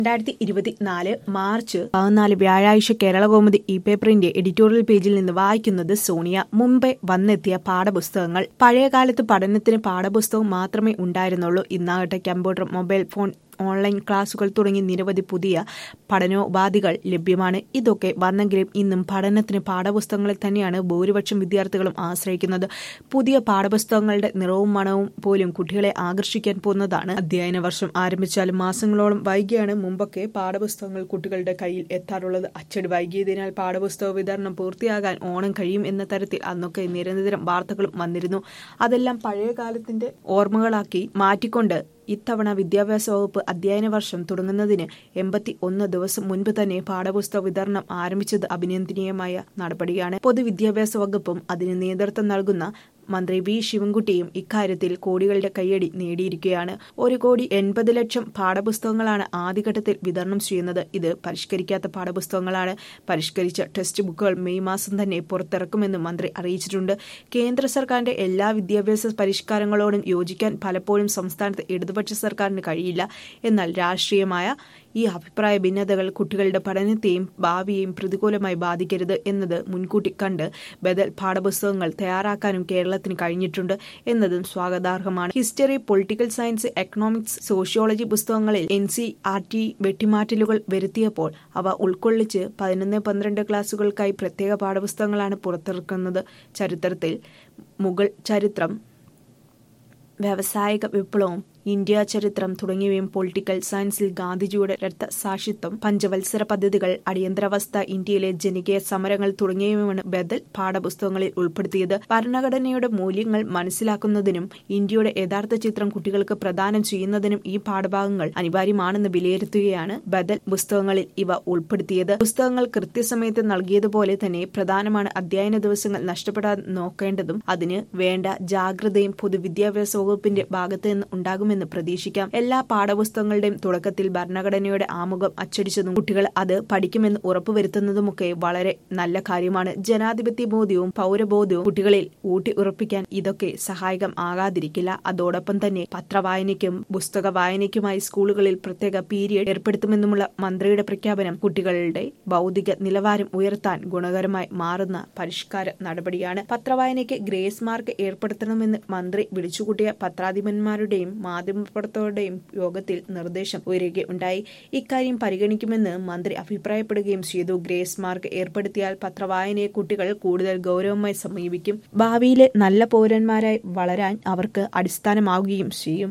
രണ്ടായിരത്തി ഇരുപത്തിനാല് മാർച്ച് പതിനാല് വ്യാഴാഴ്ച കേരളകൗമുദി ഈ പേപ്പറിന്റെ എഡിറ്റോറിയൽ പേജിൽ നിന്ന് വായിക്കുന്നത് സോണിയ മുംബൈ വന്നെത്തിയ പാഠപുസ്തകങ്ങൾ പഴയകാലത്ത് പഠനത്തിന് പാഠപുസ്തകം മാത്രമേ ഉണ്ടായിരുന്നുള്ളൂ ഇന്നാകട്ടെ കമ്പ്യൂട്ടർ മൊബൈൽ ഫോൺ ഓൺലൈൻ ക്ലാസുകൾ തുടങ്ങി നിരവധി പുതിയ പഠനോപാധികൾ ലഭ്യമാണ് ഇതൊക്കെ വന്നെങ്കിലും ഇന്നും പഠനത്തിന് പാഠപുസ്തകങ്ങളെ തന്നെയാണ് ഭൂരിപക്ഷം വിദ്യാർത്ഥികളും ആശ്രയിക്കുന്നത് പുതിയ പാഠപുസ്തകങ്ങളുടെ നിറവും മണവും പോലും കുട്ടികളെ ആകർഷിക്കാൻ പോകുന്നതാണ് അധ്യയന വർഷം ആരംഭിച്ചാലും മാസങ്ങളോളം വൈകിയാണ് മുമ്പൊക്കെ പാഠപുസ്തകങ്ങൾ കുട്ടികളുടെ കയ്യിൽ എത്താറുള്ളത് അച്ചടി വൈകിയതിനാൽ പാഠപുസ്തക വിതരണം പൂർത്തിയാകാൻ ഓണം കഴിയും എന്ന തരത്തിൽ അന്നൊക്കെ നിരന്തരം വാർത്തകളും വന്നിരുന്നു അതെല്ലാം പഴയ കാലത്തിന്റെ ഓർമ്മകളാക്കി മാറ്റിക്കൊണ്ട് ഇത്തവണ വിദ്യാഭ്യാസ വകുപ്പ് അധ്യയന വർഷം തുടങ്ങുന്നതിന് എൺപത്തി ഒന്ന് ദിവസം മുൻപ് തന്നെ പാഠപുസ്തക വിതരണം ആരംഭിച്ചത് അഭിനന്ദനീയമായ നടപടിയാണ് പൊതുവിദ്യാഭ്യാസ വകുപ്പും അതിന് നേതൃത്വം നൽകുന്ന മന്ത്രി വി ശിവൻകുട്ടിയും ഇക്കാര്യത്തിൽ കോടികളുടെ കയ്യടി നേടിയിരിക്കുകയാണ് ഒരു കോടി എൺപത് ലക്ഷം പാഠപുസ്തകങ്ങളാണ് ആദ്യഘട്ടത്തിൽ വിതരണം ചെയ്യുന്നത് ഇത് പരിഷ്കരിക്കാത്ത പാഠപുസ്തകങ്ങളാണ് പരിഷ്കരിച്ച ടെക്സ്റ്റ് ബുക്കുകൾ മെയ് മാസം തന്നെ പുറത്തിറക്കുമെന്ന് മന്ത്രി അറിയിച്ചിട്ടുണ്ട് കേന്ദ്ര സർക്കാരിന്റെ എല്ലാ വിദ്യാഭ്യാസ പരിഷ്കാരങ്ങളോടും യോജിക്കാൻ പലപ്പോഴും സംസ്ഥാനത്ത് ഇടതുപക്ഷ സർക്കാരിന് കഴിയില്ല എന്നാൽ രാഷ്ട്രീയമായ ഈ അഭിപ്രായ ഭിന്നതകൾ കുട്ടികളുടെ പഠനത്തെയും ഭാവിയെയും പ്രതികൂലമായി ബാധിക്കരുത് എന്നത് മുൻകൂട്ടി കണ്ട് ബദൽ പാഠപുസ്തകങ്ങൾ തയ്യാറാക്കാനും കേരളത്തിന് കഴിഞ്ഞിട്ടുണ്ട് എന്നതും സ്വാഗതാർഹമാണ് history political science economics sociology പുസ്തകങ്ങളിൽ എൻ സി ആർ ടി വെട്ടിമാറ്റലുകൾ വരുത്തിയപ്പോൾ അവ ഉൾക്കൊള്ളിച്ച് പതിനൊന്ന് പന്ത്രണ്ട് ക്ലാസുകൾക്കായി പ്രത്യേക പാഠപുസ്തകങ്ങളാണ് പുറത്തിറക്കുന്നത് ചരിത്രത്തിൽ മുഗൾ ചരിത്രം വ്യാവസായിക വിപ്ലവം ഇന്ത്യ ചരിത്രം തുടങ്ങിയവയും പൊളിറ്റിക്കൽ സയൻസിൽ ഗാന്ധിജിയുടെ രക്തസാക്ഷിത്വം പഞ്ചവത്സര പദ്ധതികൾ അടിയന്തരാവസ്ഥ ഇന്ത്യയിലെ ജനകീയ സമരങ്ങൾ തുടങ്ങിയവയാണ് ബദൽ പാഠപുസ്തകങ്ങളിൽ ഉൾപ്പെടുത്തിയത് ഭരണഘടനയുടെ മൂല്യങ്ങൾ മനസ്സിലാക്കുന്നതിനും ഇന്ത്യയുടെ യഥാർത്ഥ ചിത്രം കുട്ടികൾക്ക് പ്രദാനം ചെയ്യുന്നതിനും ഈ പാഠഭാഗങ്ങൾ അനിവാര്യമാണെന്ന് വിലയിരുത്തുകയാണ് ബദൽ പുസ്തകങ്ങളിൽ ഇവ ഉൾപ്പെടുത്തിയത് പുസ്തകങ്ങൾ കൃത്യസമയത്ത് നൽകിയതുപോലെ തന്നെ പ്രധാനമാണ് അധ്യയന ദിവസങ്ങൾ നഷ്ടപ്പെടാതെ നോക്കേണ്ടതും അതിന് വേണ്ട ജാഗ്രതയും പൊതുവിദ്യാഭ്യാസ വകുപ്പിന്റെ ഭാഗത്ത് നിന്ന് ഉണ്ടാകും ഉണ്ടാകുമെന്ന് പ്രതീക്ഷിക്കാം എല്ലാ പാഠപുസ്തകങ്ങളുടെയും തുടക്കത്തിൽ ഭരണഘടനയുടെ ആമുഖം അച്ചടിച്ചതും കുട്ടികൾ അത് പഠിക്കുമെന്ന് ഉറപ്പുവരുത്തുന്നതുമൊക്കെ വളരെ നല്ല കാര്യമാണ് ജനാധിപത്യ ബോധ്യവും പൗരബോധ്യവും കുട്ടികളിൽ ഊട്ടി ഉറപ്പിക്കാൻ ഇതൊക്കെ സഹായകം ആകാതിരിക്കില്ല അതോടൊപ്പം തന്നെ പത്രവായനയ്ക്കും പുസ്തക വായനയ്ക്കുമായി സ്കൂളുകളിൽ പ്രത്യേക പീരിയഡ് ഏർപ്പെടുത്തുമെന്നുമുള്ള മന്ത്രിയുടെ പ്രഖ്യാപനം കുട്ടികളുടെ ഭൗതിക നിലവാരം ഉയർത്താൻ ഗുണകരമായി മാറുന്ന പരിഷ്കാര നടപടിയാണ് പത്രവായനയ്ക്ക് ഗ്രേസ് മാർക്ക് ഏർപ്പെടുത്തണമെന്ന് മന്ത്രി വിളിച്ചുകൂട്ടിയ പത്രാധിപന്മാരുടെയും മാധ്യമപ്രവർത്തകരുടെയും യോഗത്തിൽ നിർദ്ദേശം ഉയരുകയുണ്ടായി ഇക്കാര്യം പരിഗണിക്കുമെന്ന് മന്ത്രി അഭിപ്രായപ്പെടുകയും ചെയ്തു ഗ്രേസ് മാർക്ക് ഏർപ്പെടുത്തിയാൽ പത്രവായനയെ കുട്ടികൾ കൂടുതൽ ഗൗരവമായി സമീപിക്കും ഭാവിയിലെ നല്ല പൗരന്മാരായി വളരാൻ അവർക്ക് അടിസ്ഥാനമാവുകയും ചെയ്യും